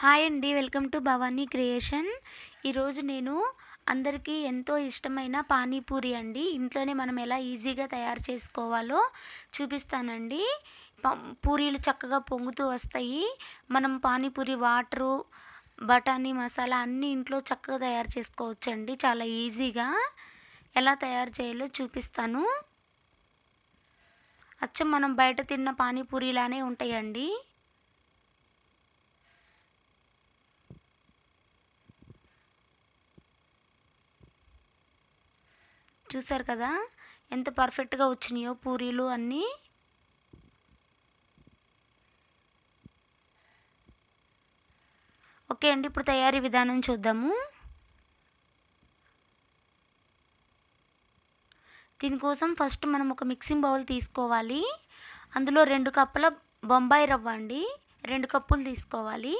hi అండి welcome to Bhavani creation ఈరోజు నేను అందరికీ ఎంతో ఇష్టమైన పానీపూరి అండి ఇంట్లోనే మనం ఎలా ఈజీగా తయారు చేసుకోవాలో చూపిస్తానండి ప- పూరీలు చక్కగా పొంగుతూ వస్తాయి మనం పానీపూరి వాటరు బఠానీ మసాలా అన్నీ ఇంట్లో చక్కగా తయారు చేసుకోవచ్చండి చాలా ఈజీగా ఎలా తయారు చేయాలో చూపిస్తాను అచ్చం మనం బయట తిన్న పానీపూరిలానే ఉంటాయండి చూసారు కదా ఎంత పర్ఫెక్ట్గా వచ్చినాయో పూరీలు అన్నీ ఓకే అండి ఇప్పుడు తయారీ విధానం చూద్దాము దీనికోసం ఫస్ట్ మనం ఒక మిక్సింగ్ బౌల్ తీసుకోవాలి అందులో రెండు కప్పుల బొంబాయి రవ్వ అండి రెండు కప్పులు తీసుకోవాలి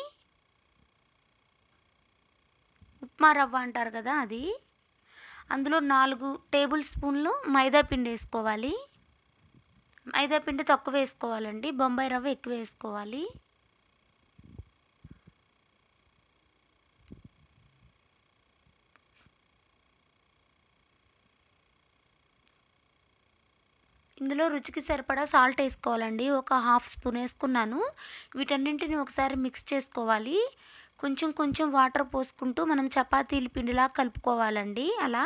ఉప్మా రవ్వ అంటారు కదా అది అందులో నాలుగు టేబుల్ స్పూన్లు మైదా పిండి వేసుకోవాలి మైదా పిండి తక్కువ వేసుకోవాలండి బొంబాయి రవ్వ ఎక్కువ వేసుకోవాలి ఇందులో రుచికి సరిపడా సాల్ట్ వేసుకోవాలండి ఒక హాఫ్ స్పూన్ వేసుకున్నాను వీటన్నింటిని ఒకసారి మిక్స్ చేసుకోవాలి కొంచెం కొంచెం వాటర్ పోసుకుంటూ మనం చపాతీల పిండిలా కలుపుకోవాలండి అలా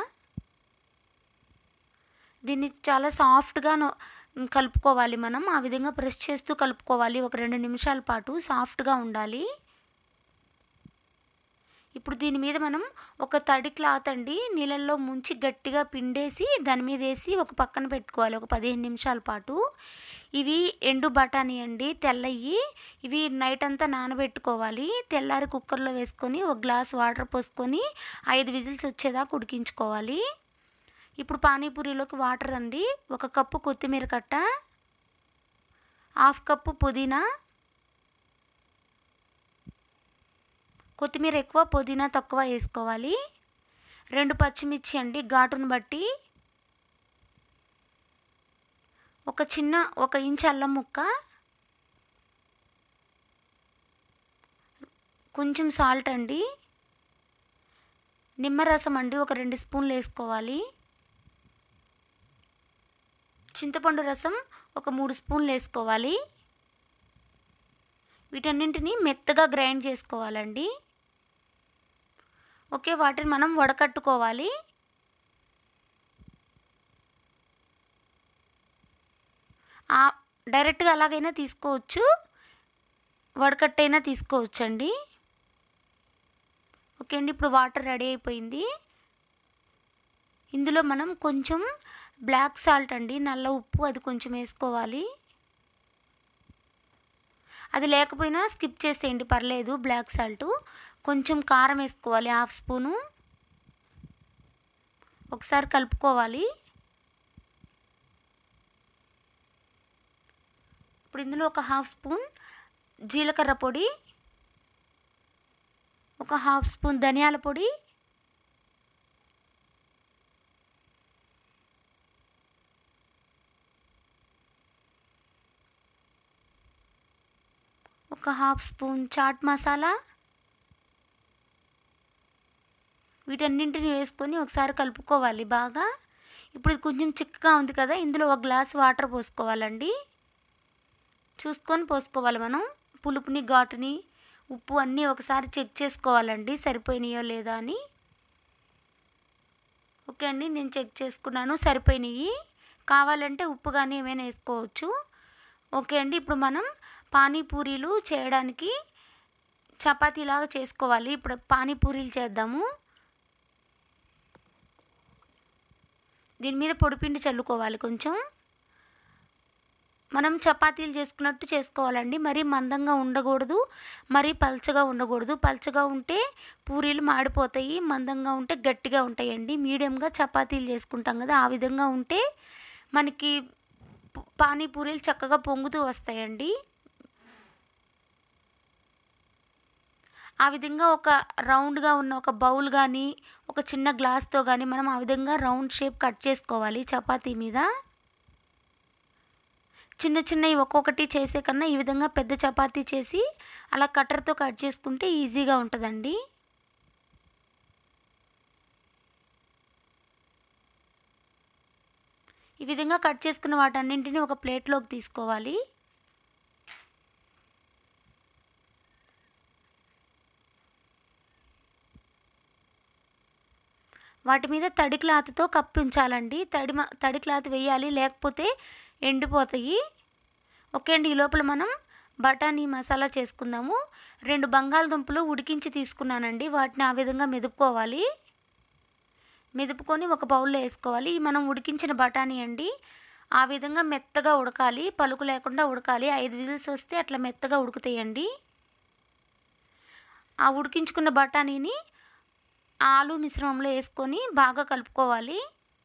దీన్ని చాలా సాఫ్ట్గా కలుపుకోవాలి మనం ఆ విధంగా ప్రెస్ చేస్తూ కలుపుకోవాలి ఒక రెండు నిమిషాల పాటు సాఫ్ట్గా ఉండాలి ఇప్పుడు దీని మీద మనం ఒక తడి క్లాత్ అండి నీళ్ళల్లో ముంచి గట్టిగా పిండేసి దాని మీద వేసి ఒక పక్కన పెట్టుకోవాలి ఒక పదిహేను నిమిషాల పాటు ఇవి ఎండు బఠానీ అండి తెల్లయి ఇవి నైట్ అంతా నానబెట్టుకోవాలి తెల్లారి కుక్కర్లో వేసుకొని ఒక గ్లాస్ వాటర్ పోసుకొని ఐదు విజిల్స్ వచ్చేదాకా ఉడికించుకోవాలి ఇప్పుడు పానీపూరిలోకి వాటర్ అండి ఒక కప్పు కొత్తిమీర కట్ట హాఫ్ కప్పు పుదీనా కొత్తిమీర ఎక్కువ పుదీనా తక్కువ వేసుకోవాలి రెండు పచ్చిమిర్చి అండి ఘాటును బట్టి ఒక చిన్న ఒక ఇంచ్ అల్లం ముక్క కొంచెం సాల్ట్ అండి నిమ్మరసం అండి ఒక రెండు స్పూన్లు వేసుకోవాలి చింతపండు రసం ఒక మూడు స్పూన్లు వేసుకోవాలి వీటన్నింటిని మెత్తగా గ్రైండ్ చేసుకోవాలండి ఓకే వాటిని మనం వడకట్టుకోవాలి డైరెక్ట్గా అలాగైనా తీసుకోవచ్చు వడకట్టైనా తీసుకోవచ్చు అండి ఓకే అండి ఇప్పుడు వాటర్ రెడీ అయిపోయింది ఇందులో మనం కొంచెం బ్లాక్ సాల్ట్ అండి నల్ల ఉప్పు అది కొంచెం వేసుకోవాలి అది లేకపోయినా స్కిప్ చేసేయండి పర్లేదు బ్లాక్ సాల్ట్ కొంచెం కారం వేసుకోవాలి హాఫ్ స్పూను ఒకసారి కలుపుకోవాలి ఇప్పుడు ఇందులో ఒక హాఫ్ స్పూన్ జీలకర్ర పొడి ఒక హాఫ్ స్పూన్ ధనియాల పొడి ఒక హాఫ్ స్పూన్ చాట్ మసాలా వీటన్నింటిని వేసుకొని ఒకసారి కలుపుకోవాలి బాగా ఇప్పుడు ఇది కొంచెం చిక్కగా ఉంది కదా ఇందులో ఒక గ్లాస్ వాటర్ పోసుకోవాలండి చూసుకొని పోసుకోవాలి మనం పులుపుని ఘాటుని ఉప్పు అన్నీ ఒకసారి చెక్ చేసుకోవాలండి సరిపోయినాయో లేదా అని ఓకే అండి నేను చెక్ చేసుకున్నాను సరిపోయినాయి కావాలంటే ఉప్పు కానీ ఏమైనా వేసుకోవచ్చు ఓకే అండి ఇప్పుడు మనం పానీపూరీలు చేయడానికి చపాతీలాగా చేసుకోవాలి ఇప్పుడు పానీపూరీలు చేద్దాము దీని మీద పొడిపిండి చల్లుకోవాలి కొంచెం మనం చపాతీలు చేసుకున్నట్టు చేసుకోవాలండి మరీ మందంగా ఉండకూడదు మరీ పల్చగా ఉండకూడదు పల్చగా ఉంటే పూరీలు మాడిపోతాయి మందంగా ఉంటే గట్టిగా ఉంటాయండి మీడియంగా చపాతీలు చేసుకుంటాం కదా ఆ విధంగా ఉంటే మనకి పానీపూరీలు చక్కగా పొంగుతూ వస్తాయండి ఆ విధంగా ఒక రౌండ్గా ఉన్న ఒక బౌల్ కానీ ఒక చిన్న గ్లాస్తో కానీ మనం ఆ విధంగా రౌండ్ షేప్ కట్ చేసుకోవాలి చపాతీ మీద చిన్న చిన్నవి ఒక్కొక్కటి చేసే కన్నా ఈ విధంగా పెద్ద చపాతీ చేసి అలా కట్టర్తో కట్ చేసుకుంటే ఈజీగా ఉంటుందండి ఈ విధంగా కట్ చేసుకున్న వాటన్నింటినీ ఒక ప్లేట్లోకి తీసుకోవాలి వాటి మీద తడి క్లాత్తో కప్పి ఉంచాలండి తడి మ- తడి క్లాత్ వేయాలి లేకపోతే ఎండిపోతాయి ఓకే అండి ఈ లోపల మనం బఠానీ మసాలా చేసుకుందాము రెండు బంగాళదుంపలు ఉడికించి తీసుకున్నానండి వాటిని ఆ విధంగా మెదుపుకోవాలి మెదుపుకొని ఒక బౌల్లో వేసుకోవాలి ఈ మనం ఉడికించిన బఠానీ అండి ఆ విధంగా మెత్తగా ఉడకాలి పలుకు లేకుండా ఉడకాలి ఐదు విజిల్స్ వస్తే అట్లా మెత్తగా ఉడుకుతాయండి ఆ ఉడికించుకున్న బఠానీని ఆలు మిశ్రమంలో వేసుకొని బాగా కలుపుకోవాలి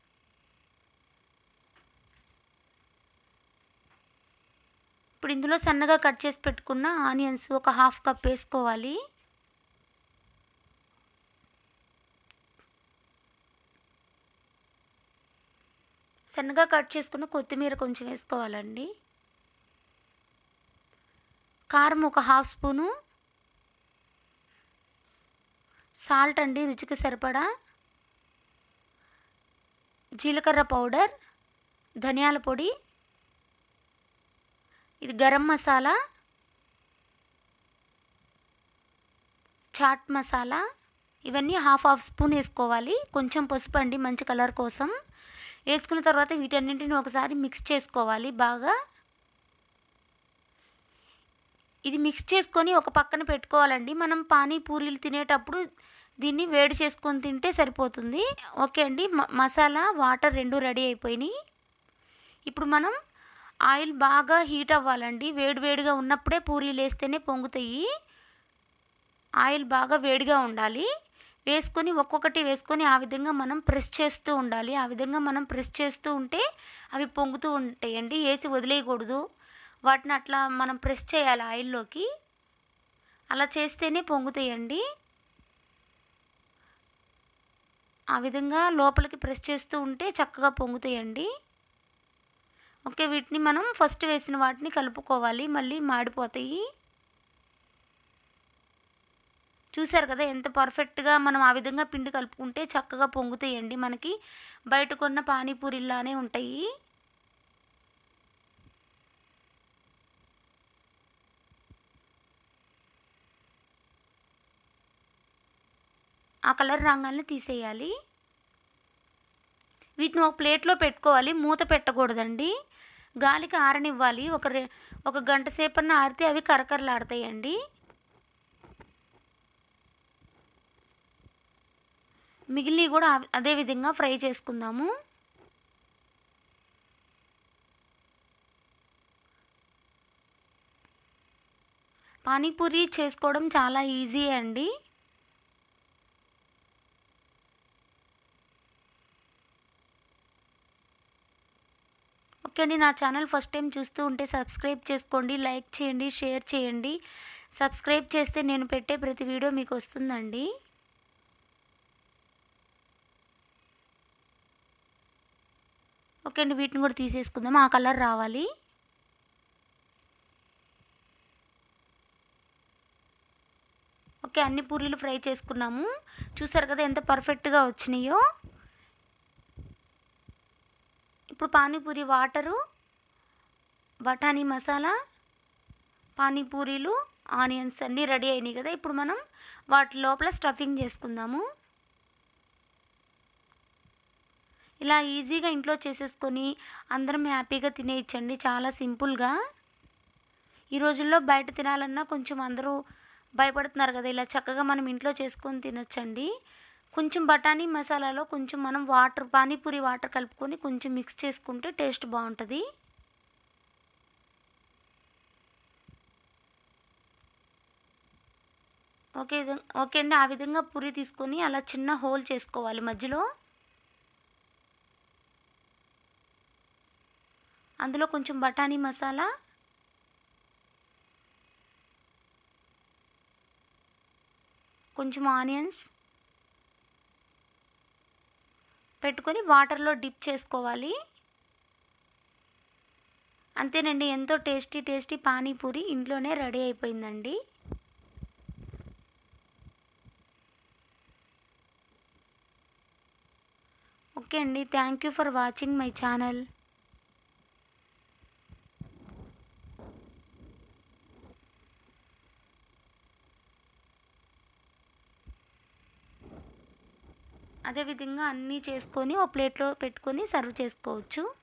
ఇప్పుడు ఇందులో సన్నగా కట్ చేసి పెట్టుకున్న ఆనియన్స్ ఒక హాఫ్ కప్ వేసుకోవాలి సన్నగా కట్ చేసుకున్న కొత్తిమీర కొంచెం వేసుకోవాలండి కారం ఒక హాఫ్ స్పూను సాల్ట్ అండి రుచికి సరిపడా జీలకర్ర పౌడర్ ధనియాల పొడి ఇది గరం మసాలా చాట్ మసాలా ఇవన్నీ హాఫ్ హాఫ్ స్పూన్ వేసుకోవాలి కొంచెం పసుపు అండి మంచి కలర్ కోసం వేసుకున్న తర్వాత వీటన్నింటిని ఒకసారి మిక్స్ చేసుకోవాలి బాగా ఇది మిక్స్ చేసుకొని ఒక పక్కన పెట్టుకోవాలండి మనం పానీపూరీలు తినేటప్పుడు దీన్ని వేడి చేసుకొని తింటే సరిపోతుంది ఓకే అండి మ- మసాలా వాటర్ రెండు రెడీ అయిపోయినాయి ఇప్పుడు మనం ఆయిల్ బాగా హీట్ అవ్వాలండి వేడి వేడిగా ఉన్నప్పుడే పూరీలు వేస్తేనే పొంగుతాయి ఆయిల్ బాగా వేడిగా ఉండాలి వేసుకొని ఒక్కొక్కటి వేసుకొని ఆ విధంగా మనం ప్రెస్ చేస్తూ ఉండాలి ఆ విధంగా మనం ప్రెస్ చేస్తూ ఉంటే అవి పొంగుతూ ఉంటాయండి వేసి వదిలేయకూడదు వాటిని అట్లా మనం ప్రెస్ చేయాలి ఆయిల్లోకి అలా చేస్తేనే పొంగుతాయండి ఆ విధంగా లోపలికి ప్రెస్ చేస్తూ ఉంటే చక్కగా పొంగుతాయండి ఓకే వీటిని మనం ఫస్ట్ వేసిన వాటిని కలుపుకోవాలి మళ్ళీ మాడిపోతాయి చూసారు కదా ఎంత పర్ఫెక్ట్గా మనం ఆ విధంగా పిండి కలుపుకుంటే చక్కగా పొంగుతాయండి మనకి బయట కొన్న పానీపూరిలానే ఉంటాయి ఆ కలర్ రంగాల్ని తీసేయాలి వీటిని ఒక ప్లేట్లో పెట్టుకోవాలి మూత పెట్టకూడదండి గాలికి ఆరనివ్వాలి ఒక రె ఒక గంట సేపన్న ఆరితే అవి కరకరలాడతాయండి మిగిలినవి కూడా అవ్- అదే విధంగా ఫ్రై చేసుకుందాము పానీపూరి చేసుకోవడం చాలా ఈజీ అండి ఓకే అండి నా ఛానల్ ఫస్ట్ టైం చూస్తూ ఉంటే సబ్స్క్రైబ్ చేసుకోండి లైక్ చేయండి షేర్ చేయండి సబ్స్క్రైబ్ చేస్తే నేను పెట్టే ప్రతి వీడియో మీకు వస్తుందండి ఓకే అండి వీటిని కూడా తీసేసుకుందాం ఆ కలర్ రావాలి ఓకే అన్ని పూరీలు ఫ్రై చేసుకున్నాము చూసారు కదా ఎంత పర్ఫెక్ట్గా వచ్చినాయో ఇప్పుడు పానీపూరి వాటరు బఠానీ మసాలా పానీపూరీలు ఆనియన్స్ అన్నీ రెడీ అయినాయి కదా ఇప్పుడు మనం వాటి లోపల స్టఫింగ్ చేసుకుందాము ఇలా ఈజీగా ఇంట్లో చేసేసుకొని అందరం హ్యాపీగా తినేయచ్చండి చాలా సింపుల్గా ఈ రోజుల్లో బయట తినాలన్నా కొంచెం అందరూ భయపడుతున్నారు కదా ఇలా చక్కగా మనం ఇంట్లో చేసుకొని తినొచ్చండి కొంచెం బఠానీ మసాలాలో కొంచెం మనం వాటర్ పానీపూరి వాటర్ కలుపుకొని కొంచెం మిక్స్ చేసుకుంటే టేస్ట్ బాగుంటుంది ఓకే విధం- ఓకే అండి ఆ విధంగా పూరి తీసుకొని అలా చిన్న హోల్ చేసుకోవాలి మధ్యలో అందులో కొంచెం బఠానీ మసాలా కొంచెం ఆనియన్స్ పెట్టుకొని వాటర్లో డిప్ చేసుకోవాలి అంతేనండి ఎంతో టేస్టీ టేస్టీ పానీపూరి ఇంట్లోనే రెడీ అయిపోయిందండి ఓకే అండి thank you for watching my channel అదేవిధంగా అన్నీ చేసుకొని ఓ ప్లేట్లో పెట్టుకొని సర్వ్ చేసుకోవచ్చు